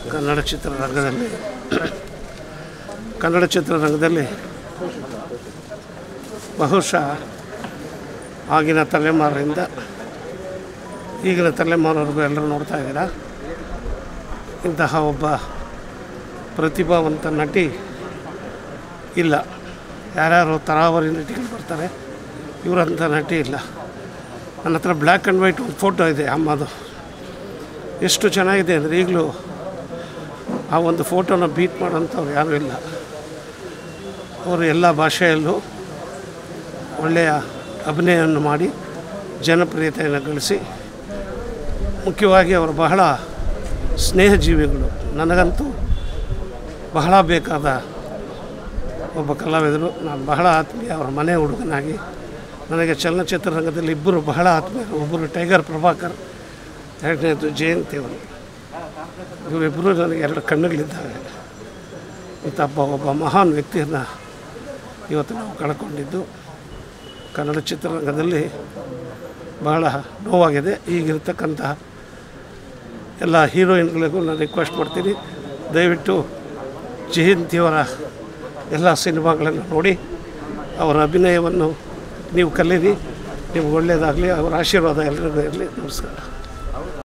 ಕನ್ನಡ ಚಿತ್ರರಂಗದಲ್ಲಿ ಕನ್ನಡ ಚಿತ್ರರಂಗದಲ್ಲಿ ಬಹುಶಃ ಆಗಿನ ತಲೆಮಾರಿಂದ ಈಗಿನ ತಲೆಮಾರವರೆಗೂ ಎಲ್ಲರೂ ನೋಡ್ತಾ ಇದ್ದೀರಾ ಇಂತಹ ಒಬ್ಬ ಪ್ರತಿಭಾವಂತ ನಟಿ ಇಲ್ಲ ಯಾರ್ಯಾರು ತರಾವರಿ ನಟಿಗಳು ಬರ್ತಾರೆ ಇವರಂಥ ನಟಿ ಇಲ್ಲ ನನ್ನ ಹತ್ರ ಬ್ಲ್ಯಾಕ್ ಆ್ಯಂಡ್ ವೈಟ್ ಒಂದು ಫೋಟೋ ಇದೆ ಅಮ್ಮದು ಎಷ್ಟು ಚೆನ್ನಾಗಿದೆ ಅಂದರೆ ಈಗಲೂ ಆ ಒಂದು ಫೋಟೋನ ಬೀಟ್ ಮಾಡೋಂಥವ್ರು ಯಾರೂ ಇಲ್ಲ ಅವರು ಎಲ್ಲ ಭಾಷೆಯಲ್ಲೂ ಒಳ್ಳೆಯ ಅಭಿನಯವನ್ನು ಮಾಡಿ ಜನಪ್ರಿಯತೆಯನ್ನು ಗಳಿಸಿ ಮುಖ್ಯವಾಗಿ ಅವರು ಬಹಳ ಸ್ನೇಹಜೀವಿಗಳು ನನಗಂತೂ ಬಹಳ ಬೇಕಾದ ಒಬ್ಬ ಕಲಾವಿದರು ನಾನು ಬಹಳ ಆತ್ಮೀಯ ಅವರ ಮನೆ ಹುಡುಗನಾಗಿ ನನಗೆ ಚಲನಚಿತ್ರರಂಗದಲ್ಲಿ ಇಬ್ಬರು ಬಹಳ ಆತ್ಮೀಯರು ಒಬ್ಬರು ಟೈಗರ್ ಪ್ರಭಾಕರ್ ಎರಡನೇದು ಜಯಂತಿ ಅವರು ಇವರಿಬ್ಬರು ನನಗೆ ಎರಡು ಕಣ್ಣುಗಳಿದ್ದಾವೆ ಇಂಥ ಒಬ್ಬ ಒಬ್ಬ ಮಹಾನ್ ವ್ಯಕ್ತಿಯನ್ನು ಇವತ್ತು ನಾವು ಕಳ್ಕೊಂಡಿದ್ದು ಕನ್ನಡ ಚಿತ್ರರಂಗದಲ್ಲಿ ಬಹಳ ನೋವಾಗಿದೆ ಈಗಿರ್ತಕ್ಕಂಥ ಎಲ್ಲ ಹೀರೋಯಿನ್ಗಳಿಗೂ ನಾನು ರಿಕ್ವೆಸ್ಟ್ ಮಾಡ್ತೀನಿ ದಯವಿಟ್ಟು ಜಯಂತಿಯವರ ಎಲ್ಲ ಸಿನಿಮಾಗಳನ್ನು ನೋಡಿ ಅವರ ಅಭಿನಯವನ್ನು ನೀವು ಕಲೀರಿ ನಿಮ್ಗೆ ಒಳ್ಳೆಯದಾಗಲಿ ಅವರ ಆಶೀರ್ವಾದ ಎಲ್ಲರಿಗೂ ಇರಲಿ ನಮಸ್ಕಾರ